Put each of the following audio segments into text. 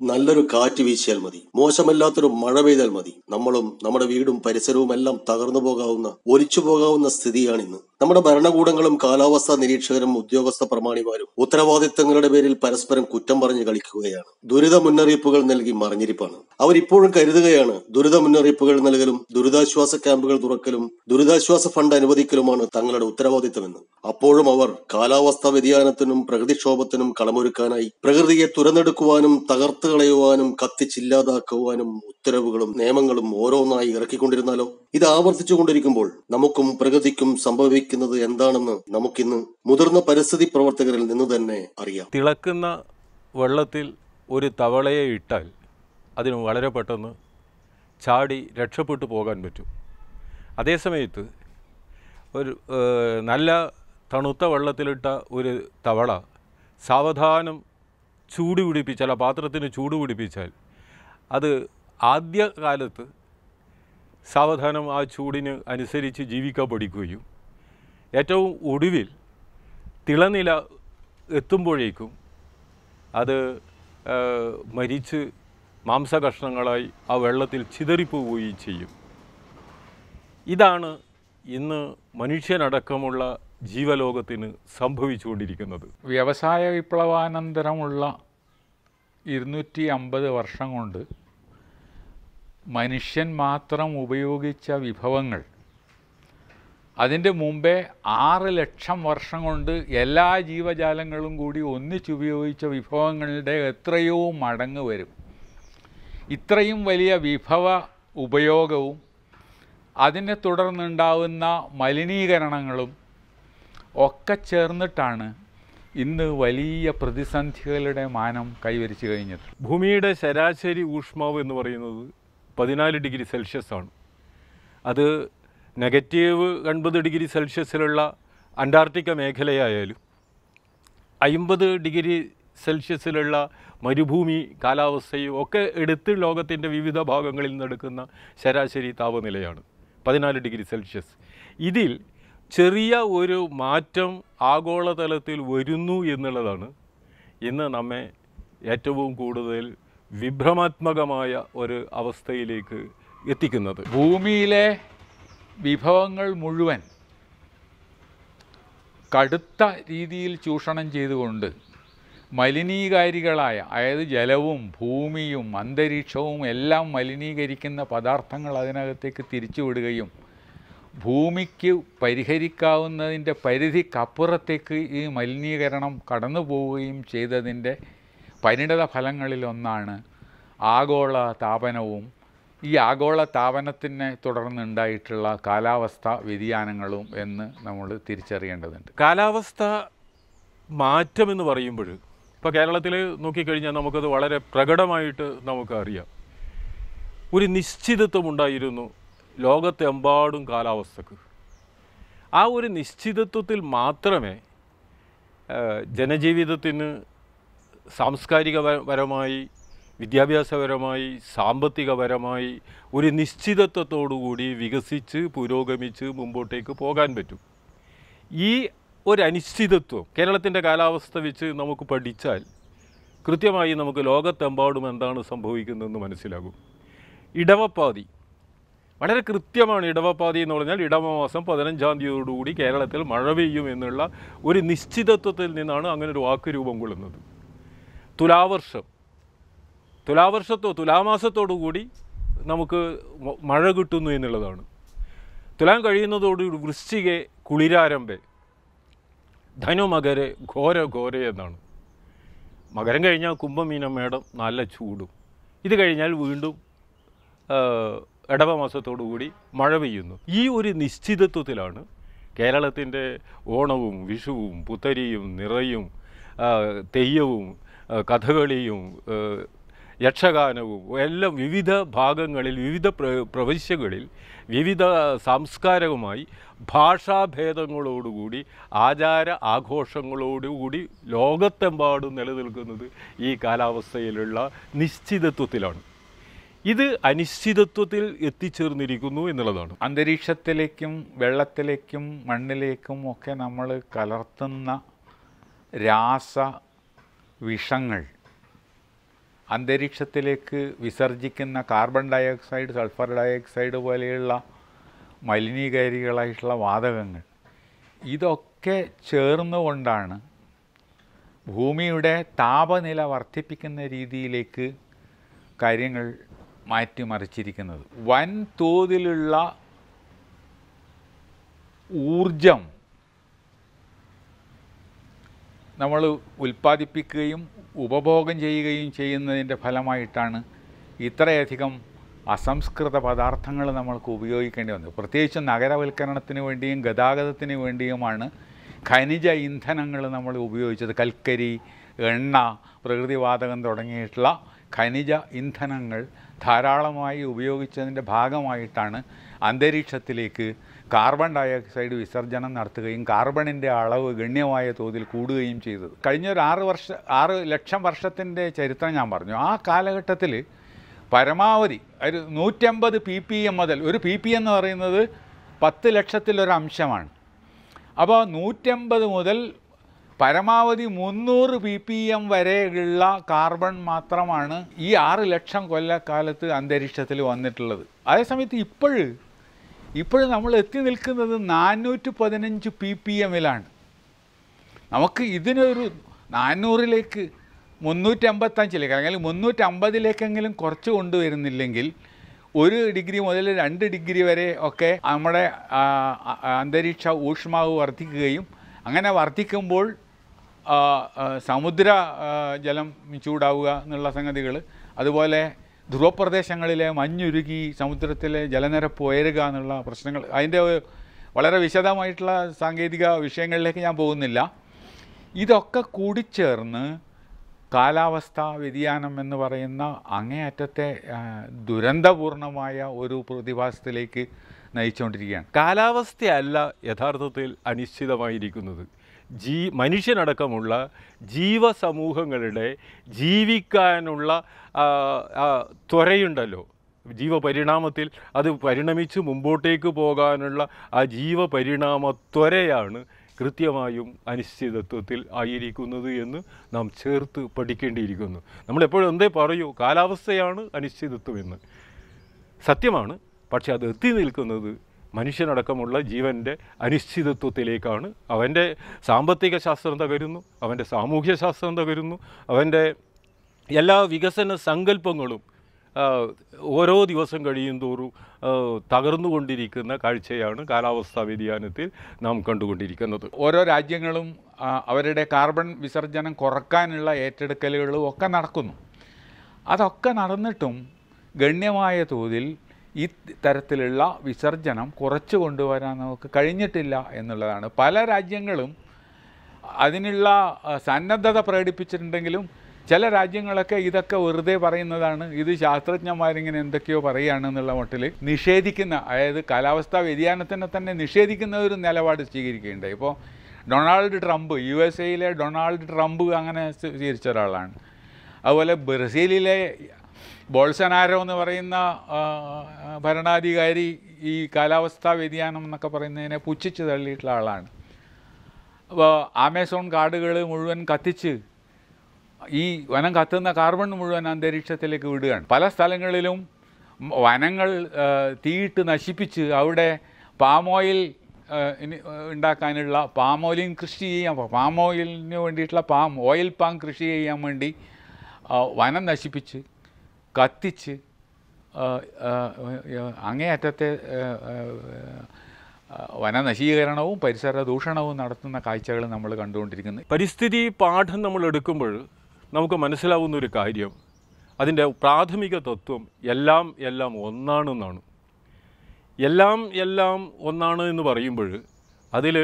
നല്ലൊരു കാറ്റ് വീശിയാൽ മതി മോശമല്ലാത്തൊരു മഴ പെയ്താൽ മതി നമ്മളും നമ്മുടെ വീടും പരിസരവും എല്ലാം തകർന്നു പോകാവുന്ന ഒലിച്ചു പോകാവുന്ന സ്ഥിതിയാണിന്ന് നമ്മുടെ ഭരണകൂടങ്ങളും കാലാവസ്ഥാ നിരീക്ഷകരും ഉദ്യോഗസ്ഥ പ്രമാണിമാരും ഉത്തരവാദിത്തങ്ങളുടെ പേരിൽ പരസ്പരം കുറ്റം പറഞ്ഞു കളിക്കുകയാണ് ദുരിത മുന്നറിയിപ്പുകൾ നൽകി മറിഞ്ഞിരിപ്പാണ് അവരിപ്പോഴും കരുതുകയാണ് ദുരിത മുന്നറിയിപ്പുകൾ നൽകലും ദുരിതാശ്വാസ ക്യാമ്പുകൾ തുറക്കലും ദുരിതാശ്വാസ ഫണ്ട് അനുവദിക്കലുമാണ് തങ്ങളുടെ ഉത്തരവാദിത്തമെന്ന് അപ്പോഴും അവർ കാലാവസ്ഥാ വ്യതിയാനത്തിനും പ്രകൃതിക്ഷോഭത്തിനും കളമൊരുക്കാനായി പ്രകൃതിയെ തുരന്നെടുക്കുവാനും തകർത്ത് കളയുവാനും കത്തിച്ചില്ലാതാക്കുവാനും ഉത്തരവുകളും നിയമങ്ങളും ഓരോന്നായി ഇറക്കിക്കൊണ്ടിരുന്നാലോ ഇത് ആവർത്തിച്ചുകൊണ്ടിരിക്കുമ്പോൾ നമുക്കും പ്രകൃതിക്കും സംഭവിക്കുന്നത് എന്താണെന്ന് നമുക്കിന്ന് മുതിർന്ന പരിസ്ഥിതി പ്രവർത്തകരിൽ നിന്ന് തന്നെ അറിയാം തിളക്കുന്ന വെള്ളത്തിൽ ഒരു തവളയെ ഇട്ടാൽ അതിന് വളരെ പെട്ടെന്ന് ചാടി രക്ഷപ്പെട്ടു പോകാൻ പറ്റും അതേസമയത്ത് ഒരു ഏഹ്, നല്ല തണുത്ത വെള്ളത്തിലിട്ട ഒരു തവള സാവധാനം ചൂട് പിടിപ്പിച്ചാൽ ആ പാത്രത്തിന് ചൂട് പിടിപ്പിച്ചാൽ അത് ആദ്യ കാലത്ത് സാവധാനം ആ ചൂടിന് അനുസരിച്ച് ജീവിക്കാൻ പഠിക്കുകയും ഏറ്റവും ഒടുവിൽ തിളനില എത്തുമ്പോഴേക്കും അത് ആ, മരിച്ച് മാംസകഷ്ണങ്ങളായി ആ വെള്ളത്തിൽ ചിതറിപ്പോവുകയും ചെയ്യും ഇതാണ് ഇന്ന് മനുഷ്യനടക്കമുള്ള ജീവലോകത്തിന് സംഭവിച്ചുകൊണ്ടിരിക്കുന്നത് വ്യവസായ വിപ്ലവാനന്തരമുള്ള ഇരുന്നൂറ്റി അമ്പത് വർഷം കൊണ്ട് മനുഷ്യൻ മാത്രം ഉപയോഗിച്ച വിഭവങ്ങൾ അതിൻ്റെ മുമ്പേ ആറ് ലക്ഷം വർഷം കൊണ്ട് എല്ലാ ജീവജാലങ്ങളും കൂടി ഒന്നിച്ചുപയോഗിച്ച വിഭവങ്ങളുടെ എത്രയോ മടങ്ങ് വരും ഇത്രയും വലിയ വിഭവ ഉപയോഗവും അതിനെ തുടർന്നുണ്ടാവുന്ന മലിനീകരണങ്ങളും ഒക്കെ ചേർന്നിട്ടാണ് ഇന്ന് വലിയ പ്രതിസന്ധികളുടെ മാനം കൈവരിച്ചു കഴിഞ്ഞത് ഭൂമിയുടെ ശരാശരി ഊഷ്മാവ് എന്ന് പറയുന്നത് പതിനാല് ഡിഗ്രി സെൽഷ്യസ് ആണ് അത് നെഗറ്റീവ് എൺപത് ഡിഗ്രി സെൽഷ്യസിലുള്ള അന്റാർട്ടിക്ക മേഖലയായാലും അമ്പത് ഡിഗ്രി സെൽഷ്യസിലുള്ള മരുഭൂമി കാലാവസ്ഥയും ഒക്കെ എടുത്ത് ലോകത്തിൻ്റെ വിവിധ ഭാഗങ്ങളിൽ നിന്നെടുക്കുന്ന ശരാശരി താപനിലയാണ് പതിനാല് ഡിഗ്രി സെൽഷ്യസ് ഇതിൽ ചെറിയ ഒരു മാറ്റം ആഗോളതലത്തിൽ വരുന്നു എന്നുള്ളതാണ് ഇന്ന് നമ്മെ ഏറ്റവും കൂടുതൽ വിഭ്രമാത്മകമായ ഒരു അവസ്ഥയിലേക്ക് എത്തിക്കുന്നത് ഭൂമിയിലെ വിഭവങ്ങൾ മുഴുവൻ കടുത്ത രീതിയിൽ ചൂഷണം ചെയ്തുകൊണ്ട് മലിനീകാരികളായ അതായത് ജലവും ഭൂമിയും അന്തരീക്ഷവും എല്ലാം മലിനീകരിക്കുന്ന പദാർത്ഥങ്ങൾ അതിനകത്തേക്ക് തിരിച്ചുവിടുകയും ഭൂമിക്ക് പരിഹരിക്കാവുന്നതിൻ്റെ പരിധിക്കപ്പുറത്തേക്ക് ഈ മലിനീകരണം കടന്നു പോവുകയും ചെയ്തതിൻ്റെ പരിണിത ഫലങ്ങളിലൊന്നാണ് ആഗോള താപനവും ഈ ആഗോള താപനത്തിനെ തുടർന്നുണ്ടായിട്ടുള്ള കാലാവസ്ഥ വ്യതിയാനങ്ങളും എന്ന് നമ്മൾ തിരിച്ചറിയേണ്ടതുണ്ട് കാലാവസ്ഥ മാറ്റം എന്ന് പറയുമ്പോൾ ഇപ്പോൾ കേരളത്തിൽ നോക്കിക്കഴിഞ്ഞാൽ നമുക്കത് വളരെ പ്രകടമായിട്ട് നമുക്ക് അറിയാം ഒരു നിശ്ചിതത്വം ഉണ്ടായിരുന്നു ലോകത്തെമ്പാടും കാലാവസ്ഥക്ക് ആ ഒരു നിശ്ചിതത്വത്തിൽ മാത്രമേ ആ, ജനജീവിതത്തിന് സാംസ്കാരികപരമായി വിദ്യാഭ്യാസപരമായി സാമ്പത്തികപരമായി ഒരു നിശ്ചിതത്വത്തോടുകൂടി വികസിച്ച് പുരോഗമിച്ച് മുമ്പോട്ടേക്ക് പോകാൻ പറ്റും ഈ ഒരു അനിശ്ചിതത്വം കേരളത്തിൻ്റെ കാലാവസ്ഥ വെച്ച് നമുക്ക് പഠിച്ചാൽ കൃത്യമായി നമുക്ക് ലോകത്തെമ്പാടും എന്താണ് സംഭവിക്കുന്നതെന്ന് മനസ്സിലാകും ഇടവപ്പാതി വളരെ കൃത്യമാണ് ഇടവപ്പാതി എന്ന് പറഞ്ഞാൽ ഇടവമാസം പതിനഞ്ചാം തീയതിയോടുകൂടി കേരളത്തിൽ മഴ പെയ്യും എന്നുള്ള ഒരു നിശ്ചിതത്വത്തിൽ നിന്നാണ് അങ്ങനെ ഒരു വാക്ക് രൂപം കൊള്ളുന്നത് തുലാവർഷം തുലാവർഷത്തോ തുലാമാസത്തോടുകൂടി നമുക്ക് മ- മഴ കിട്ടുന്നു എന്നുള്ളതാണ് തുലാം കഴിയുന്നതോടുകൂടി വൃശ്ചികെ കുളിരാരംഭെ ധനുമകരെ ഘോര ഘോര എന്നാണ് മകരം കഴിഞ്ഞാൽ കുംഭമീനം മേടം നല്ല ചൂടും ഇത് കഴിഞ്ഞാൽ വീണ്ടും ആ, ഇടവമാസത്തോടുകൂടി മഴ പെയ്യുന്നു ഈ ഒരു നിശ്ചിതത്വത്തിലാണ് കേരളത്തിൻ്റെ ഓണവും വിഷുവും പുത്തരിയും നിറയും ആ, തെയ്യവും ആ, കഥകളിയും ആ, യക്ഷഗാനവും എല്ലാം വിവിധ ഭാഗങ്ങളിൽ വിവിധ പ്ര പ്രവിശ്യകളിൽ വിവിധ സാംസ്കാരികമായി ഭാഷാഭേദങ്ങളോടുകൂടി ആചാര ആഘോഷങ്ങളോടുകൂടി ലോകത്തെമ്പാടും നിലനിൽക്കുന്നത് ഈ കാലാവസ്ഥയിലുള്ള നിശ്ചിതത്വത്തിലാണ് ഇത് അനിശ്ചിതത്വത്തിൽ എത്തിച്ചേർന്നിരിക്കുന്നു എന്നുള്ളതാണ് അന്തരീക്ഷത്തിലേക്കും വെള്ളത്തിലേക്കും മണ്ണിലേക്കും ഒക്കെ നമ്മൾ കലർത്തുന്ന രാസ വിഷങ്ങൾ അന്തരീക്ഷത്തിലേക്ക് വിസർജിക്കുന്ന കാർബൺ ഡയോക്സൈഡ് സൾഫർ ഡയോക്സൈഡ് പോലെയുള്ള മലിനീകാരികളായിട്ടുള്ള വാതകങ്ങൾ ഇതൊക്കെ ചേർന്നുകൊണ്ടാണ് ഭൂമിയുടെ താപനില വർദ്ധിപ്പിക്കുന്ന രീതിയിലേക്ക് കാര്യങ്ങൾ മാറ്റിമറിച്ചിരിക്കുന്നത് വൻ തോതിലുള്ള ഊർജം നമ്മൾ ഉൽപ്പാദിപ്പിക്കുകയും ഉപഭോഗം ചെയ്യുകയും ചെയ്യുന്നതിൻ്റെ ഫലമായിട്ടാണ് ഇത്രയധികം അസംസ്കൃത പദാർത്ഥങ്ങൾ നമ്മൾക്ക് ഉപയോഗിക്കേണ്ടി വന്നത് പ്രത്യേകിച്ച് നഗരവൽക്കരണത്തിന് വേണ്ടിയും ഗതാഗതത്തിന് വേണ്ടിയുമാണ് ഖനിജ ഇന്ധനങ്ങൾ നമ്മൾ ഉപയോഗിച്ചത് കൽക്കരി എണ്ണ പ്രകൃതിവാതകം തുടങ്ങിയിട്ടുള്ള ഖനിജ ഇന്ധനങ്ങൾ ധാരാളമായി ഉപയോഗിച്ചതിൻ്റെ ഭാഗമായിട്ടാണ് അന്തരീക്ഷത്തിലേക്ക് കാർബൺ ഡയോക്സൈഡ് വിസർജനം നടത്തുകയും കാർബണിൻ്റെ അളവ് ഗണ്യമായ തോതിൽ കൂടുകയും ചെയ്തത് കഴിഞ്ഞ ഒരു ആറ് വർഷ ആറ് ലക്ഷം വർഷത്തിൻ്റെ ചരിത്രം ഞാൻ പറഞ്ഞു ആ കാലഘട്ടത്തിൽ പരമാവധി ഒരു നൂറ്റമ്പത് പി പി എം മുതൽ ഒരു പി പി എന്ന് പറയുന്നത് പത്ത് ലക്ഷത്തിലൊരു അംശമാണ് അപ്പോൾ നൂറ്റമ്പത് മുതൽ പരമാവധി മുന്നൂറ് പി പി എം വരെയുള്ള കാർബൺ മാത്രമാണ് ഈ ആറ് ലക്ഷം കൊല്ലക്കാലത്ത് അന്തരീക്ഷത്തിൽ വന്നിട്ടുള്ളത് അതേസമയത്ത് ഇപ്പോഴ് ഇപ്പോഴും നമ്മൾ എത്തി നിൽക്കുന്നത് നാനൂറ്റി പതിനഞ്ച് പി പി എമ്മിലാണ് നമുക്ക് ഇതിനൊരു നാനൂറിലേക്ക് മുന്നൂറ്റമ്പത്തഞ്ചിലേക്ക് അല്ലെങ്കിൽ മുന്നൂറ്റമ്പതിലേക്കെങ്കിലും കുറച്ച് കൊണ്ടുവരുന്നില്ലെങ്കിൽ ഒരു ഡിഗ്രി മുതൽ രണ്ട് ഡിഗ്രി വരെ ഒക്കെ നമ്മുടെ ആ, ആ, അന്തരീക്ഷ ഊഷ്മാവ് വർദ്ധിക്കുകയും അങ്ങനെ വർദ്ധിക്കുമ്പോൾ ആ, ആ, സമുദ്ര ആ, ജലം ചൂടാവുക എന്നുള്ള സംഗതികൾ അതുപോലെ ധ്രുവപ്രദേശങ്ങളിലെ മഞ്ഞുരുകി സമുദ്രത്തിലെ ജലനിരപ്പ് ഉയരുക എന്നുള്ള പ്രശ്നങ്ങൾ അതിൻ്റെ വളരെ വിശദമായിട്ടുള്ള സാങ്കേതിക വിഷയങ്ങളിലേക്ക് ഞാൻ പോകുന്നില്ല ഇതൊക്കെ കൂടിച്ചേർന്ന് കാലാവസ്ഥാ വ്യതിയാനം എന്ന് പറയുന്ന അങ്ങേയറ്റത്തെ ആ, ദുരന്തപൂർണമായ ഒരു പ്രതിഭാസത്തിലേക്ക് നയിച്ചുകൊണ്ടിരിക്കുകയാണ് കാലാവസ്ഥയല്ല യഥാർത്ഥത്തിൽ അനിശ്ചിതമായിരിക്കുന്നത് ജീ മനുഷ്യനടക്കമുള്ള ജീവസമൂഹങ്ങളുടെ ജീവിക്കാനുള്ള ആ, ആ, ത്വരയുണ്ടല്ലോ ജീവപരിണാമത്തിൽ അത് പരിണമിച്ച് മുമ്പോട്ടേക്ക് പോകാനുള്ള ആ ജീവപരിണാമ ത്വരയാണ് കൃത്യമായും അനിശ്ചിതത്വത്തിൽ ആയിരിക്കുന്നത് എന്ന് നാം ചേർത്ത് പഠിക്കേണ്ടിയിരിക്കുന്നു നമ്മളെപ്പോഴും എന്തേ പറയൂ കാലാവസ്ഥയാണ് അനിശ്ചിതത്വം എന്ന് സത്യമാണ് പക്ഷെ അത് എത്തി നിൽക്കുന്നത് മനുഷ്യനടക്കമുള്ള ജീവൻ്റെ അനിശ്ചിതത്വത്തിലേക്കാണ് അവൻ്റെ സാമ്പത്തിക ശാസ്ത്രം തകരുന്നു അവൻ്റെ സാമൂഹ്യ ശാസ്ത്രം തകരുന്നു അവൻ്റെ എല്ലാ വികസന സങ്കല്പങ്ങളും ആ, ഓരോ ദിവസം കഴിയും തോറും ആ, തകർന്നുകൊണ്ടിരിക്കുന്ന കാഴ്ചയാണ് കാലാവസ്ഥാ വ്യതിയാനത്തിൽ നാം കണ്ടുകൊണ്ടിരിക്കുന്നത് ഓരോ രാജ്യങ്ങളും ആ, അവരുടെ കാർബൺ വിസർജനം കുറക്കാനുള്ള ഏറ്റെടുക്കലുകളും ഒക്കെ നടക്കുന്നു അതൊക്കെ നടന്നിട്ടും ഗണ്യമായ തോതിൽ ഈ തരത്തിലുള്ള വിസർജനം കുറച്ച് കൊണ്ടുവരാൻ നമുക്ക് കഴിഞ്ഞിട്ടില്ല എന്നുള്ളതാണ് പല രാജ്യങ്ങളും അതിനുള്ള ആ, സന്നദ്ധത പ്രകടിപ്പിച്ചിട്ടുണ്ടെങ്കിലും ചില രാജ്യങ്ങളൊക്കെ ഇതൊക്കെ വെറുതെ പറയുന്നതാണ് ഇത് ശാസ്ത്രജ്ഞന്മാരിങ്ങനെ എന്തൊക്കെയോ പറയുകയാണ് എന്നുള്ള മട്ടിൽ നിഷേധിക്കുന്ന അതായത് കാലാവസ്ഥാ വ്യതിയാനത്തിനെ തന്നെ നിഷേധിക്കുന്ന ഒരു നിലപാട് സ്വീകരിക്കുകയുണ്ടായി ഇപ്പോൾ ഡൊണാൾഡ് ട്രംപ് യു എസ് എയിലെ ഡൊണാൾഡ് ട്രംപ് അങ്ങനെ സ്വീകരിച്ച ഒരാളാണ് അതുപോലെ ബ്രസീലിലെ ബോൾസനാരോ എന്ന് പറയുന്ന ആ, ഭരണാധികാരി ഈ കാലാവസ്ഥാ വ്യതിയാനം എന്നൊക്കെ പറയുന്നതിനെ പുച്ഛിച്ച് തള്ളിയിട്ടുള്ള ആളാണ് അപ്പോൾ ആമസോൺ കാടുകൾ മുഴുവൻ കത്തിച്ച് ഈ വനം കത്തുന്ന കാർബൺ മുഴുവൻ അന്തരീക്ഷത്തിലേക്ക് വിടുകയാണ് പല സ്ഥലങ്ങളിലും മ- വനങ്ങൾ ആ, തീയിട്ട് നശിപ്പിച്ച് അവിടെ പാം ഓയിൽ ആ, ഇനി ആ, ഉണ്ടാക്കാനുള്ള പാം ഓയിലിൻ കൃഷി ചെയ്യാൻ പാം ഓയിലിന് വേണ്ടിയിട്ടുള്ള പാം ഓയിൽ പാം കൃഷി ചെയ്യാൻ വേണ്ടി ആ, വനം നശിപ്പിച്ച് കത്തിച്ച് ആ, ആ, ആ, അങ്ങേയറ്റത്തെ ആ, ആ, ആ, വനനശീകരണവും പരിസര ദൂഷണവും നടത്തുന്ന കാഴ്ചകൾ നമ്മൾ കണ്ടുകൊണ്ടിരിക്കുന്നത് പരിസ്ഥിതി പാഠം നമ്മൾ എടുക്കുമ്പോൾ നമുക്ക് മനസ്സിലാവുന്ന ഒരു കാര്യം അതിൻ്റെ പ്രാഥമിക തത്വം എല്ലാം എല്ലാം ഒന്നാണെന്നാണ് എല്ലാം എല്ലാം ഒന്നാണ് എന്ന് പറയുമ്പോൾ അതിൽ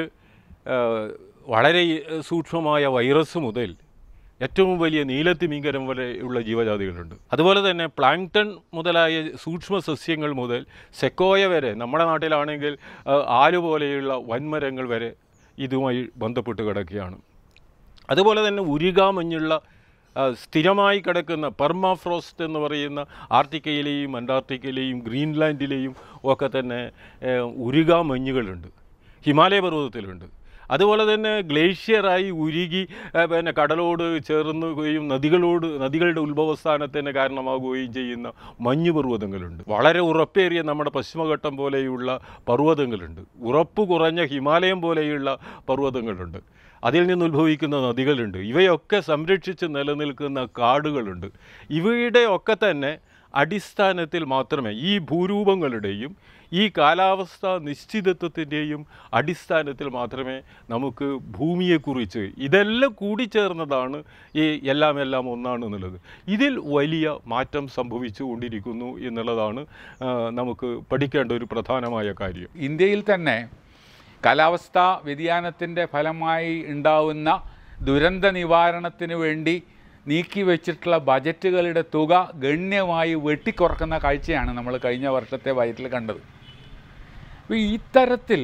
വളരെ സൂക്ഷ്മമായ വൈറസ് മുതൽ ഏറ്റവും വലിയ നീലത്തിമിങ്കരം വരെയുള്ള ജീവജാതികളുണ്ട് അതുപോലെ തന്നെ പ്ലാങ്ക്ടൺ മുതലായ സൂക്ഷ്മ സസ്യങ്ങൾ മുതൽ സെക്കോയ വരെ നമ്മുടെ നാട്ടിലാണെങ്കിൽ ആ, ആല് പോലെയുള്ള വൻമരങ്ങൾ വരെ ഇതുമായി ബന്ധപ്പെട്ട് കിടക്കുകയാണ് അതുപോലെ തന്നെ ഉരുകാമഞ്ഞുള്ള ആ, സ്ഥിരമായി കിടക്കുന്ന പെർമാഫ്രോസ്റ്റ് എന്ന് പറയുന്ന ആർട്ടിക്കയിലെയും അന്റാർട്ടിക്കയിലെയും ഗ്രീൻലാൻഡിലെയും ഒക്കെ തന്നെ ഏ, ഉരുകാമഞ്ഞുകളുണ്ട് ഹിമാലയ പർവ്വതത്തിലുണ്ട് അതുപോലെ തന്നെ ഗ്ലേഷ്യറായി ഉരുകി ആ, പിന്നെ കടലോട് ചേർന്നുകയും നദികളോട് നദികളുടെ ഉത്ഭവസ്ഥാനത്തിന് കാരണമാകുകയും ചെയ്യുന്ന മഞ്ഞ് പർവ്വതങ്ങളുണ്ട് വളരെ ഉറപ്പേറിയ നമ്മുടെ പശ്ചിമഘട്ടം പോലെയുള്ള പർവ്വതങ്ങളുണ്ട് ഉറപ്പ് കുറഞ്ഞ ഹിമാലയം പോലെയുള്ള പർവ്വതങ്ങളുണ്ട് അതിൽ നിന്ന് ഉത്ഭവിക്കുന്ന നദികളുണ്ട് ഇവയൊക്കെ സംരക്ഷിച്ച് നിലനിൽക്കുന്ന കാടുകളുണ്ട് ഇവയുടെ ഒക്കെ തന്നെ അടിസ്ഥാനത്തിൽ മാത്രമേ ഈ ഭൂരൂപങ്ങളുടെയും ഈ കാലാവസ്ഥ നിശ്ചിതത്വത്തിൻ്റെയും അടിസ്ഥാനത്തിൽ മാത്രമേ നമുക്ക് ഭൂമിയെക്കുറിച്ച് ഇതെല്ലാം കൂടിച്ചേർന്നതാണ് ഈ എല്ലാം എല്ലാം ഒന്നാണ് എന്നുള്ളത് ഇതിൽ വലിയ മാറ്റം സംഭവിച്ചു കൊണ്ടിരിക്കുന്നു എന്നുള്ളതാണ് ആ, നമുക്ക് പഠിക്കേണ്ട ഒരു പ്രധാനമായ കാര്യം ഇന്ത്യയിൽ തന്നെ കാലാവസ്ഥാ വ്യതിയാനത്തിൻ്റെ ഫലമായി ഉണ്ടാവുന്ന ദുരന്ത നിവാരണത്തിന് വേണ്ടി നീക്കി വെച്ചിട്ടുള്ള ബജറ്റുകളുടെ തുക ഗണ്യമായി വെട്ടിക്കുറക്കുന്ന കാഴ്ചയാണ് നമ്മൾ കഴിഞ്ഞ വർഷത്തെ ബജറ്റിൽ കണ്ടത് അപ്പോൾ ഇത്തരത്തിൽ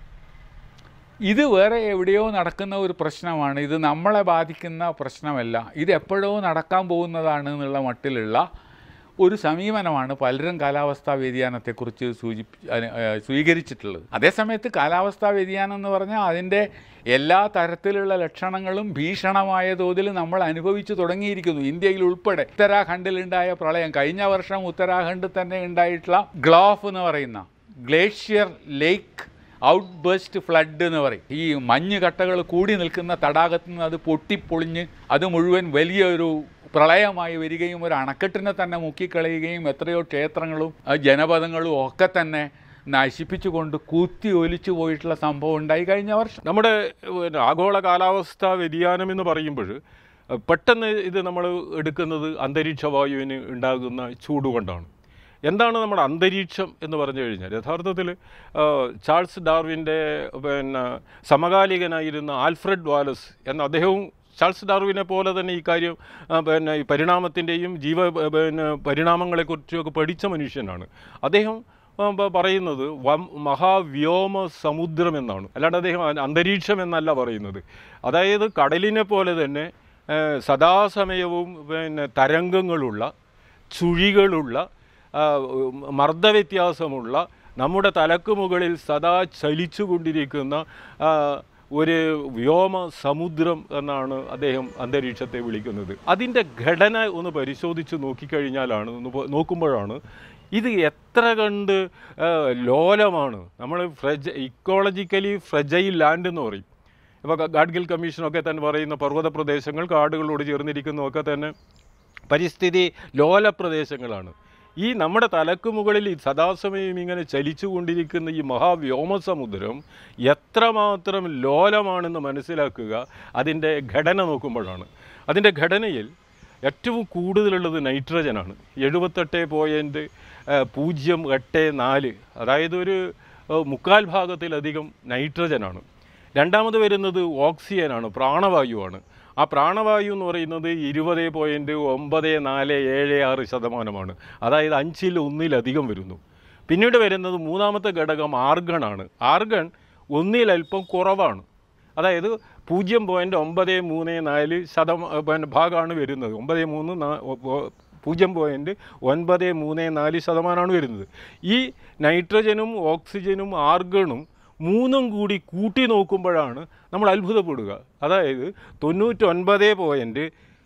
ഇത് വേറെ എവിടെയോ നടക്കുന്ന ഒരു പ്രശ്നമാണ് ഇത് നമ്മളെ ബാധിക്കുന്ന പ്രശ്നമല്ല ഇത് എപ്പോഴോ നടക്കാൻ പോകുന്നതാണ് എന്നുള്ള മട്ടിലുള്ള ഒരു സമീപനമാണ് പലരും കാലാവസ്ഥാ വ്യതിയാനത്തെക്കുറിച്ച് സൂചി അന- ഏഹ് സ്വീകരിച്ചിട്ടുള്ളത് അതേസമയത്ത് കാലാവസ്ഥാ വ്യതിയാനം എന്ന് പറഞ്ഞാൽ അതിൻ്റെ എല്ലാ തരത്തിലുള്ള ലക്ഷണങ്ങളും ഭീഷണമായ തോതിൽ നമ്മൾ അനുഭവിച്ചു തുടങ്ങിയിരിക്കുന്നു ഇന്ത്യയിൽ ഉൾപ്പെടെ ഉത്തരാഖണ്ഡിലുണ്ടായ പ്രളയം കഴിഞ്ഞ വർഷം ഉത്തരാഖണ്ഡിൽ തന്നെ ഉണ്ടായിട്ടുള്ള ഗ്ലോഫ് എന്ന് പറയുന്ന glacier lake outburst flood എന്ന് പറയും ഈ മഞ്ഞ് കട്ടകൾ കൂടി നിൽക്കുന്ന തടാകത്തിൽ നിന്ന് അത് പൊട്ടിപ്പൊളിഞ്ഞ് അത് മുഴുവൻ വലിയൊരു പ്രളയമായി വരികയും ഒരു അണക്കെട്ടിനെ തന്നെ മുക്കിക്കളയുകയും എത്രയോ ക്ഷേത്രങ്ങളും ആ ജനപദങ്ങളും ഒക്കെ തന്നെ നശിപ്പിച്ചുകൊണ്ട് കുത്തി ഒലിച്ചു പോയിട്ടുള്ള സംഭവം ഉണ്ടായി കഴിഞ്ഞ വർഷം നമ്മുടെ പിന്നെ ആഗോള കാലാവസ്ഥാ വ്യതിയാനം എന്ന് പറയുമ്പോൾ പെട്ടെന്ന് ഇത് നമ്മൾ എടുക്കുന്നത് അന്തരീക്ഷ വായുവിന് ഉണ്ടാകുന്ന ചൂട് കൊണ്ടാണ് എന്താണ് നമ്മുടെ അന്തരീക്ഷം എന്ന് പറഞ്ഞു കഴിഞ്ഞാൽ യഥാർത്ഥത്തിൽ ആ, ചാൾസ് ഡാർവിൻ്റെ പിന്നെ സമകാലികനായിരുന്ന ആൽഫ്രഡ് വാലസ് എന്ന അദ്ദേഹവും ചാൾസ് ഡാർവിനെ പോലെ തന്നെ ഈ കാര്യം ആ, പിന്നെ ഈ പരിണാമത്തിൻ്റെയും ജീവ പിന്നെ പരിണാമങ്ങളെക്കുറിച്ചൊക്കെ പഠിച്ച മനുഷ്യനാണ് അദ്ദേഹം ആ, പ- പറയുന്നത് വം മഹാവ്യോമ സമുദ്രം എന്നാണ് അല്ലാണ്ട് അദ്ദേഹം അ- അന്തരീക്ഷം എന്നല്ല പറയുന്നത് അതായത് കടലിനെ പോലെ തന്നെ ആ, സദാസമയവും പിന്നെ തരംഗങ്ങളുള്ള ചുഴികളുള്ള ആ, മർദ്ദവ്യത്യാസമുള്ള നമ്മുടെ തലക്ക് മുകളിൽ സദാ ചലിച്ചുകൊണ്ടിരിക്കുന്ന ആ, ഒരു വ്യോമ സമുദ്രം എന്നാണ് അദ്ദേഹം അന്തരീക്ഷത്തെ വിളിക്കുന്നത് അതിൻ്റെ ഘടന ഒന്ന് പരിശോധിച്ച് നോക്കിക്കഴിഞ്ഞാലാണ് ഒന്ന് പോ- നോക്കുമ്പോഴാണ് ഇത് എത്ര കണ്ട് ആ, ലോലമാണ് നമ്മൾ ഫ്രജ ഇക്കോളജിക്കലി ഫ്രജൈൽ ലാൻഡ് എന്ന് പറയും ഇപ്പോൾ ഗാഡ്ഗിൽ കമ്മീഷനൊക്കെ തന്നെ പറയുന്ന പർവ്വത പ്രദേശങ്ങൾ കാടുകളോട് ചേർന്നിരിക്കുന്നതൊക്കെ തന്നെ പരിസ്ഥിതി ലോല പ്രദേശങ്ങളാണ് ഈ നമ്മുടെ തലക്ക് മുകളിൽ ഈ സദാസമയം ഇങ്ങനെ ചലിച്ചുകൊണ്ടിരിക്കുന്ന ഈ മഹാവ്യോമസമുദ്രം എത്രമാത്രം ലോലമാണെന്ന് മനസ്സിലാക്കുക അതിൻ്റെ ഘടന നോക്കുമ്പോഴാണ് അതിൻ്റെ ഘടനയിൽ ഏറ്റവും കൂടുതലുള്ളത് നൈട്രജനാണ് എഴുപത്തെട്ട് പോയിൻറ്റ് പൂജ്യം എട്ട് നാല് അതായത് ഒരു ഏഹ്, മുക്കാൽ ഭാഗത്തിലധികം നൈട്രജനാണ് രണ്ടാമത് വരുന്നത് ഓക്സിജനാണ് പ്രാണവായുവാണ് ആ പ്രാണവായു എന്ന് പറയുന്നത് ഇരുപത് പോയിൻറ്റ് ഒമ്പത് നാല് ഏഴ് ആറ് ശതമാനമാണ് അതായത് അഞ്ചിൽ ഒന്നിലധികം വരുന്നു പിന്നീട് വരുന്നത് മൂന്നാമത്തെ ഘടകം ആർഗണാണ് ആർഗൺ ഒന്നിലൽപ്പം കുറവാണ് അതായത് പൂജ്യം പോയിൻറ്റ് ഒമ്പത് മൂന്ന് നാല് ശതമാ പിന്നെ ഭാഗമാണ് വരുന്നത് ഒമ്പത് മൂന്ന് നാ- ഒ- ഒ- പൂജ്യം പോയിൻറ്റ് ഒൻപത് മൂന്ന് നാല് ശതമാനമാണ് വരുന്നത് ഈ നൈട്രജനും ഓക്സിജനും ആർഗണും മൂന്നും കൂടി കൂട്ടി നോക്കുമ്പോഴാണ് നമ്മൾ അത്ഭുതപ്പെടുക അതായത് തൊണ്ണൂറ്റൊൻപത് പോയിൻറ്റ്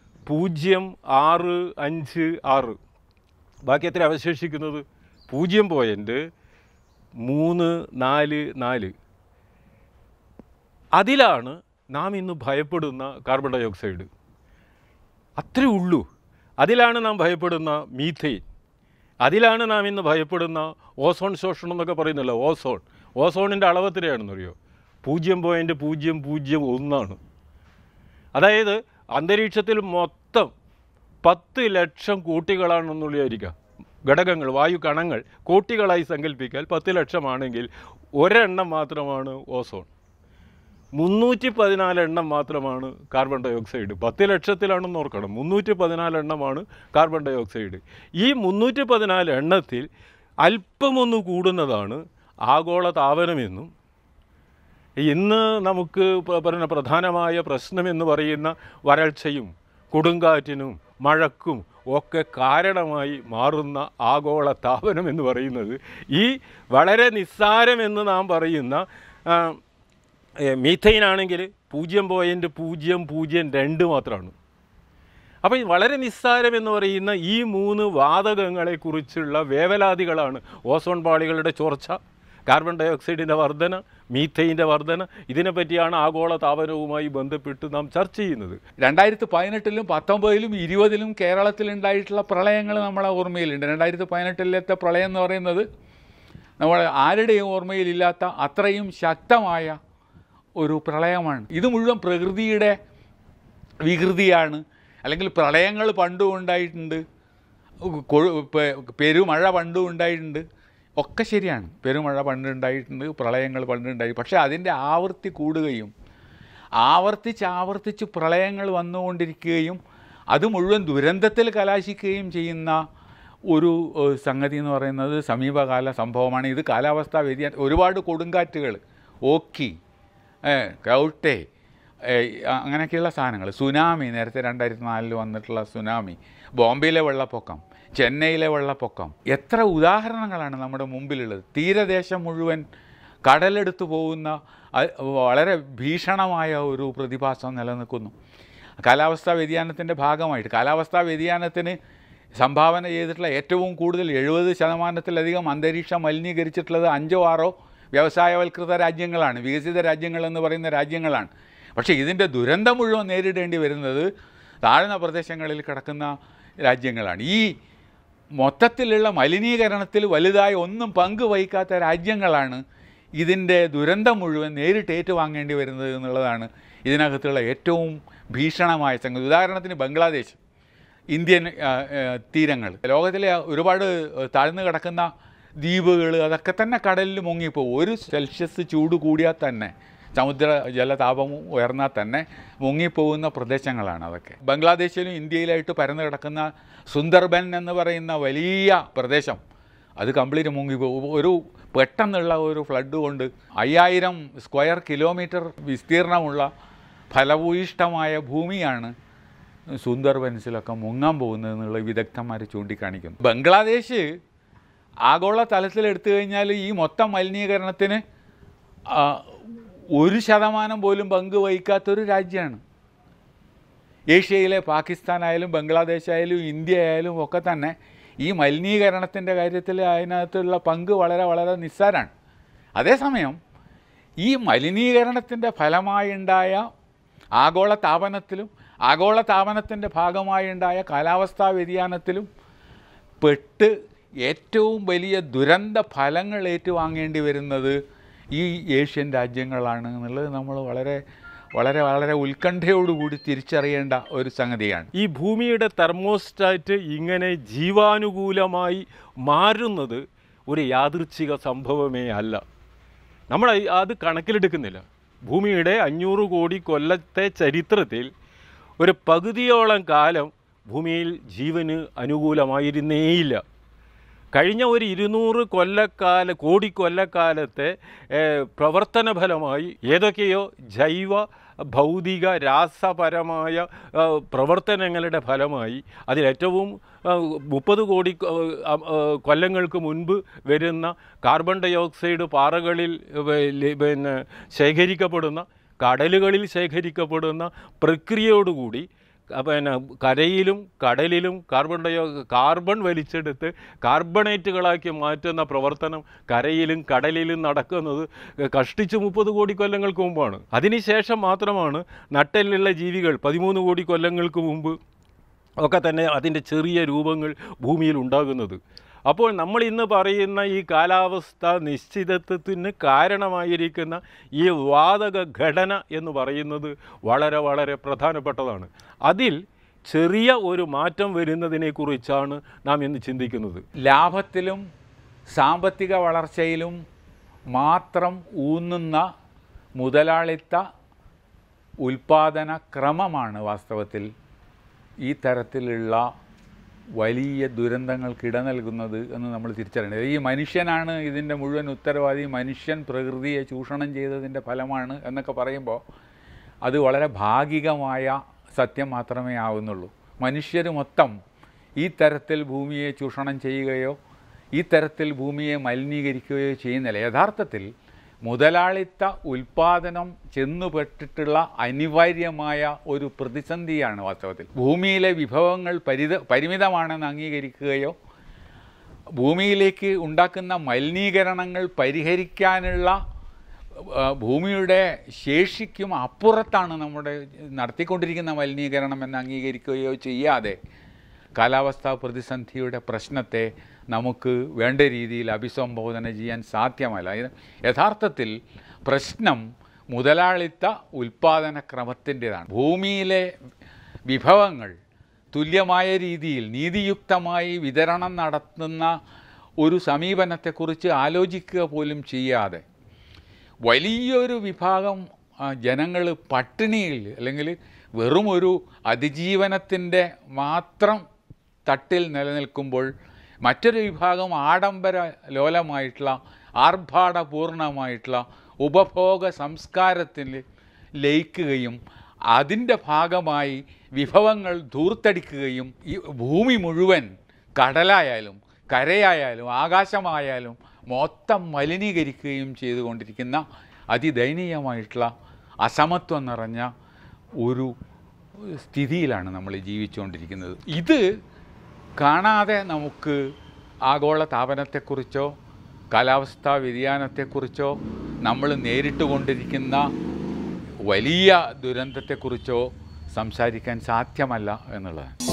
പൂജ്യം ആറ് അഞ്ച് ആറ് ബാക്കി എത്ര അവശേഷിക്കുന്നത് പൂജ്യം പോയിൻറ്റ് മൂന്ന് നാല് നാല് അതിലാണ് നാം ഇന്ന് ഭയപ്പെടുന്ന കാർബൺ ഡൈ ഓക്സൈഡ് അത്രേ ഉള്ളൂ അതിലാണ് നാം ഭയപ്പെടുന്ന മീഥെയിൻ അതിലാണ് നാം ഇന്ന് ഭയപ്പെടുന്ന ഓസോൺ ശോഷണം എന്നൊക്കെ പറയുന്നല്ലോ ഓസോൺ ഓസോണിൻ്റെ അളവ് എത്രയാണെന്നറിയോ പൂജ്യം പോയിൻറ്റ് പൂജ്യം പൂജ്യം ഒന്നാണ് അതായത് അന്തരീക്ഷത്തിൽ മൊത്തം പത്ത് ലക്ഷം കോട്ടികളാണെന്നുള്ള വിചാരിക്കുക ഘടകങ്ങൾ വായു കണങ്ങൾ കോട്ടികളായി സങ്കല്പിച്ചാൽ പത്ത് ലക്ഷമാണെങ്കിൽ ഒരെണ്ണം മാത്രമാണ് ഓസോൺ മുന്നൂറ്റി പതിനാല് എണ്ണം മാത്രമാണ് കാർബൺ ഡൈ ഓക്സൈഡ് പത്ത് ലക്ഷത്തിലാണെന്ന് ഓർക്കണം മുന്നൂറ്റി പതിനാല് എണ്ണമാണ് കാർബൺ ഡൈ ഓക്സൈഡ് ഈ മുന്നൂറ്റി പതിനാല് എണ്ണത്തിൽ അല്പമൊന്ന് കൂടുന്നതാണ് ആഗോള താപനമെന്നും ഇന്ന് നമുക്ക് പ- പറയുന്ന പ്രധാനമായ പ്രശ്നമെന്ന് പറയുന്ന വരൾച്ചയും കൊടുങ്കാറ്റിനും മഴക്കും ഒക്കെ കാരണമായി മാറുന്ന ആഗോള താപനം എന്ന് പറയുന്നത് ഈ വളരെ നിസ്സാരമെന്ന് നാം പറയുന്ന ആ, മീഥൈൻ ആണെങ്കിൽ പൂജ്യം പോയിൻറ്റ് പൂജ്യം പൂജ്യം രണ്ട് മാത്രമാണ് അപ്പോൾ ഈ വളരെ നിസ്സാരം എന്ന് പറയുന്ന ഈ മൂന്ന് വാതകങ്ങളെക്കുറിച്ചുള്ള വേവലാതികളാണ് ഓസോൺ പാളികളുടെ ചോർച്ച കാർബൺ ഡൈ ഓക്സൈഡിൻ്റെ വർധന മീഥൈൻ്റെ വർധന ഇതിനെപ്പറ്റിയാണ് ആഗോള താപനവുമായി ബന്ധപ്പെട്ട് നാം ചർച്ച ചെയ്യുന്നത് രണ്ടായിരത്തി പതിനെട്ടിലും പത്തൊമ്പതിലും ഇരുപതിലും കേരളത്തിലുണ്ടായിട്ടുള്ള പ്രളയങ്ങൾ നമ്മളെ ഓർമ്മയിലുണ്ട് രണ്ടായിരത്തി പതിനെട്ടിലത്തെ പ്രളയം എന്ന് പറയുന്നത് നമ്മൾ ആരുടെയും ഓർമ്മയിലില്ലാത്ത അത്രയും ശക്തമായ ഒരു പ്രളയമാണ് ഇത് മുഴുവൻ പ്രകൃതിയുടെ വികൃതിയാണ് അല്ലെങ്കിൽ പ്രളയങ്ങൾ പണ്ടും ഉണ്ടായിട്ടുണ്ട് കൊഴു- പെ- പെരുമഴ പണ്ടും ഉണ്ടായിട്ടുണ്ട് ഒക്കെ ശരിയാണ് പെരുമഴ പണ്ട് ഉണ്ടായിട്ടുണ്ട് പ്രളയങ്ങൾ പണ്ട് ഉണ്ടായി പക്ഷേ അതിൻ്റെ ആവൃത്തി കൂടുകയും ആവർത്തിച്ച് ആവർത്തിച്ച് പ്രളയങ്ങൾ വന്നുകൊണ്ടിരിക്കുകയും അത് മുഴുവൻ ദുരന്തത്തിൽ കലാശിക്കുകയും ചെയ്യുന്ന ഒരു ഏഹ്, സംഗതി എന്ന് പറയുന്നത് സമീപകാല സംഭവമാണ് ഇത് കാലാവസ്ഥാ വ്യതിയാനം ഒരുപാട് കൊടുങ്കാറ്റുകൾ ഓക്കി ഏഹ്, കൗട്ടെ ഏഹ്, അങ്ങനെയൊക്കെയുള്ള സാധനങ്ങൾ സുനാമി നേരത്തെ രണ്ടായിരത്തി നാലിൽ വന്നിട്ടുള്ള സുനാമി ബോംബെയിലെ വെള്ളപ്പൊക്കം ചെന്നൈയിലെ വെള്ളപ്പൊക്കം എത്ര ഉദാഹരണങ്ങളാണ് നമ്മുടെ മുമ്പിലുള്ളത് തീരദേശം മുഴുവൻ കടലെടുത്തു പോകുന്ന അ- വളരെ ഭീഷണമായ ഒരു പ്രതിഭാസം നിലനിൽക്കുന്നു കാലാവസ്ഥാ വ്യതിയാനത്തിൻ്റെ ഭാഗമായിട്ട് കാലാവസ്ഥാ വ്യതിയാനത്തിന് സംഭാവന ചെയ്തിട്ടുള്ള ഏറ്റവും കൂടുതൽ എഴുപത് ശതമാനത്തിലധികം അന്തരീക്ഷം മലിനീകരിച്ചിട്ടുള്ളത് അഞ്ചോ ആറോ വ്യവസായവൽകൃത രാജ്യങ്ങളാണ് വികസിത രാജ്യങ്ങൾ എന്ന് പറയുന്ന രാജ്യങ്ങളാണ് പക്ഷേ ഇതിൻ്റെ ദുരന്തം മുഴുവൻ നേരിടേണ്ടി വരുന്നത് താഴ്ന്ന പ്രദേശങ്ങളിൽ കിടക്കുന്ന രാജ്യങ്ങളാണ് ഈ മൊത്തത്തിലുള്ള മലിനീകരണത്തിൽ വലുതായി ഒന്നും പങ്ക് വഹിക്കാത്ത രാജ്യങ്ങളാണ് ഇതിൻ്റെ ദുരന്തം മുഴുവൻ നേരിട്ട് ഏറ്റുവാങ്ങേണ്ടി വരുന്നത് എന്നുള്ളതാണ് ഇതിനകത്തുള്ള ഏറ്റവും ഭീഷണമായ സംഗതി ഉദാഹരണത്തിന് ബംഗ്ലാദേശ് ഇന്ത്യൻ ആ, ആ, തീരങ്ങൾ ലോകത്തിലെ ഒരുപാട് താഴ്ന്നു കിടക്കുന്ന ദ്വീപുകൾ അതൊക്കെ തന്നെ കടലിൽ മുങ്ങിപ്പോകും ഒരു സെൽഷ്യസ് ചൂട് കൂടിയാൽ തന്നെ സമുദ്ര ജലതാപം ഉയർന്നാൽ തന്നെ മുങ്ങിപ്പോകുന്ന പ്രദേശങ്ങളാണ് അതൊക്കെ ബംഗ്ലാദേശിലും ഇന്ത്യയിലായിട്ട് പരന്നു കിടക്കുന്ന സുന്ദർബൻ എന്ന് പറയുന്ന വലിയ പ്രദേശം അത് കംപ്ലീറ്റ് മുങ്ങിപ്പോകും ഒരു പെട്ടെന്നുള്ള ഒരു ഫ്ലഡ് കൊണ്ട് അയ്യായിരം സ്ക്വയർ കിലോമീറ്റർ വിസ്തീർണമുള്ള ഫലഭൂയിഷ്ടമായ ഭൂമിയാണ് സുന്ദർബൻസിലൊക്കെ മുങ്ങാൻ പോകുന്നത് എന്നുള്ള വിദഗ്ധന്മാർ ചൂണ്ടിക്കാണിക്കുന്നു ബംഗ്ലാദേശ് ആഗോള തലത്തിൽ എടുത്തു കഴിഞ്ഞാൽ ഈ മൊത്തം മലിനീകരണത്തിന് ആ, ഒരു ശതമാനം പോലും പങ്ക് വഹിക്കാത്തൊരു രാജ്യമാണ് ഏഷ്യയിലെ പാകിസ്ഥാനായാലും ബംഗ്ലാദേശ് ആയാലും ഇന്ത്യ ആയാലും ഒക്കെ തന്നെ ഈ മലിനീകരണത്തിൻ്റെ കാര്യത്തിൽ അതിനകത്തുള്ള പങ്ക് വളരെ വളരെ നിസ്സാരമാണ് അതേസമയം ഈ മലിനീകരണത്തിൻ്റെ ഫലമായുണ്ടായ ആഗോള താപനത്തിലും ആഗോള താപനത്തിൻ്റെ ഭാഗമായുണ്ടായ കാലാവസ്ഥാ വ്യതിയാനത്തിലും പെട്ട് ഏറ്റവും വലിയ ദുരന്ത ഫലങ്ങൾ ഏറ്റുവാങ്ങേണ്ടി വരുന്നത് ഈ ഏഷ്യൻ രാജ്യങ്ങളാണ് എന്നുള്ളത് നമ്മൾ വളരെ വളരെ വളരെ ഉത്കണ്ഠയോടുകൂടി തിരിച്ചറിയേണ്ട ഒരു സംഗതിയാണ് ഈ ഭൂമിയുടെ തെർമോസ്റ്റാറ്റ് ഇങ്ങനെ ജീവാനുകൂലമായി മാറുന്നത് ഒരു യാദൃച്ഛിക സംഭവമേ അല്ല നമ്മൾ അത് കണക്കിലെടുക്കുന്നില്ല ഭൂമിയുടെ അഞ്ഞൂറ് കോടി കൊല്ലത്തെ ചരിത്രത്തിൽ ഒരു പകുതിയോളം കാലം ഭൂമിയിൽ ജീവന് അനുകൂലമായിരുന്നേയില്ല കഴിഞ്ഞ ഒരു ഇരുന്നൂറ് കൊല്ലക്കാല കോടി കൊല്ലക്കാലത്തെ ഏഹ്, പ്രവർത്തന ഫലമായി ഏതൊക്കെയോ ജൈവ ഭൗതിക രാസപരമായ ആ, പ്രവർത്തനങ്ങളുടെ ഫലമായി അതിലേറ്റവും മുപ്പത് കോടി കൊ- ആ, ആ, കൊല്ലങ്ങൾക്ക് മുൻപ് വരുന്ന കാർബൺ ഡൈ ഓക്സൈഡ് പാറകളിൽ വെ- ലെ- പിന്നെ ശേഖരിക്കപ്പെടുന്ന കടലുകളിൽ ശേഖരിക്കപ്പെടുന്ന പ്രക്രിയയോടുകൂടി ക- പിന്നെ കരയിലും കടലിലും കാർബൺ ഡൈ കാർബൺ വലിച്ചെടുത്ത് കാർബണേറ്റുകളാക്കി മാറ്റുന്ന പ്രവർത്തനം കരയിലും കടലിലും നടക്കുന്നത് കഷ്ടിച്ച് മുപ്പത് കോടി കൊല്ലങ്ങൾക്ക് മുമ്പാണ് അതിനുശേഷം മാത്രമാണ് നട്ടെല്ലുള്ള ജീവികൾ പതിമൂന്ന് കോടി കൊല്ലങ്ങൾക്ക് മുമ്പ് ഒക്കെ തന്നെ അതിൻ്റെ ചെറിയ രൂപങ്ങൾ ഭൂമിയിൽ ഉണ്ടാകുന്നത് അപ്പോൾ നമ്മൾ ഇന്ന് പറയുന്ന ഈ കാലാവസ്ഥ നിശ്ചിതത്വത്തിന് കാരണമായിരിക്കുന്ന ഈ വാതക ഘടന എന്ന് പറയുന്നത് വളരെ വളരെ പ്രധാനപ്പെട്ടതാണ് അതിൽ ചെറിയ ഒരു മാറ്റം വരുന്നതിനെക്കുറിച്ചാണ് നാം ഇന്ന് ചിന്തിക്കുന്നത് ലാഭത്തിലും സാമ്പത്തിക വളർച്ചയിലും മാത്രം ഊന്നുന്ന മുതലാളിത്ത ഉൽപാദന ക്രമമാണ് വാസ്തവത്തിൽ ഈ തരത്തിലുള്ള വലിയ ദുരന്തങ്ങൾക്ക് ഇട നൽകുന്നത് എന്ന് നമ്മൾ തിരിച്ചറിയണം ഈ മനുഷ്യനാണ് ഇതിൻ്റെ മുഴുവൻ ഉത്തരവാദി മനുഷ്യൻ പ്രകൃതിയെ ചൂഷണം ചെയ്തതിൻ്റെ ഫലമാണ് എന്നൊക്കെ പറയുമ്പോൾ അത് വളരെ ഭാഗികമായ സത്യം മാത്രമേ ആവുന്നുള്ളൂ മനുഷ്യർ മൊത്തം ഈ തരത്തിൽ ഭൂമിയെ ചൂഷണം ചെയ്യുകയോ ഈ തരത്തിൽ ഭൂമിയെ മലിനീകരിക്കുകയോ ചെയ്യുന്നില്ല യഥാർത്ഥത്തിൽ മുതലാളിത്ത ഉൽപാദനം ചെന്നുപെട്ടിട്ടുള്ള അനിവാര്യമായ ഒരു പ്രതിസന്ധിയാണ് വാസ്തവത്തിൽ ഭൂമിയിലെ വിഭവങ്ങൾ പരിത പരിമിതമാണെന്ന് അംഗീകരിക്കുകയോ ഭൂമിയിലേക്ക് ഉണ്ടാക്കുന്ന മലിനീകരണങ്ങൾ പരിഹരിക്കാനുള്ള ആ, ഭൂമിയുടെ ശേഷിക്കും അപ്പുറത്താണ് നമ്മുടെ നടത്തിക്കൊണ്ടിരിക്കുന്ന മലിനീകരണം എന്ന് അംഗീകരിക്കുകയോ ചെയ്യാതെ കാലാവസ്ഥാ പ്രതിസന്ധിയുടെ പ്രശ്നത്തെ നമുക്ക് വേണ്ട രീതിയിൽ അഭിസംബോധന ചെയ്യാൻ സാധ്യമല്ല ഇത് യഥാർത്ഥത്തിൽ പ്രശ്നം മുതലാളിത്ത ഉൽപാദന ക്രമത്തിൻ്റെതാണ് ഭൂമിയിലെ വിഭവങ്ങൾ തുല്യമായ രീതിയിൽ നീതിയുക്തമായി വിതരണം നടത്തുന്ന ഒരു സമീപനത്തെക്കുറിച്ച് ആലോചിക്കുക പോലും ചെയ്യാതെ വലിയൊരു വിഭാഗം ജനങ്ങൾ പട്ടിണിയിൽ അല്ലെങ്കിൽ വെറും ഒരു അതിജീവനത്തിൻ്റെ മാത്രം തട്ടിൽ നിലനിൽക്കുമ്പോൾ മറ്റൊരു വിഭാഗം ആഡംബര ലോലമായിട്ടുള്ള ആർഭാടപൂർണമായിട്ടുള്ള ഉപഭോഗ സംസ്കാരത്തിൽ ലയിക്കുകയും അതിൻ്റെ ഭാഗമായി വിഭവങ്ങൾ ധൂർത്തടിക്കുകയും ഈ ഭൂമി മുഴുവൻ കടലായാലും കരയായാലും ആകാശമായാലും മൊത്തം മലിനീകരിക്കുകയും ചെയ്തുകൊണ്ടിരിക്കുന്ന അതിദയനീയമായിട്ടുള്ള അസമത്വം നിറഞ്ഞ ഒരു സ്ഥിതിയിലാണ് നമ്മൾ ജീവിച്ചുകൊണ്ടിരിക്കുന്നത് ഇത് കാണാതെ നമുക്ക് ആഗോള താപനത്തെക്കുറിച്ചോ കാലാവസ്ഥാ വ്യതിയാനത്തെക്കുറിച്ചോ നമ്മൾ നേരിട്ട് കൊണ്ടിരിക്കുന്ന വലിയ ദുരന്തത്തെക്കുറിച്ചോ സംസാരിക്കാൻ സാധ്യമല്ല എന്നുള്ളതാണ്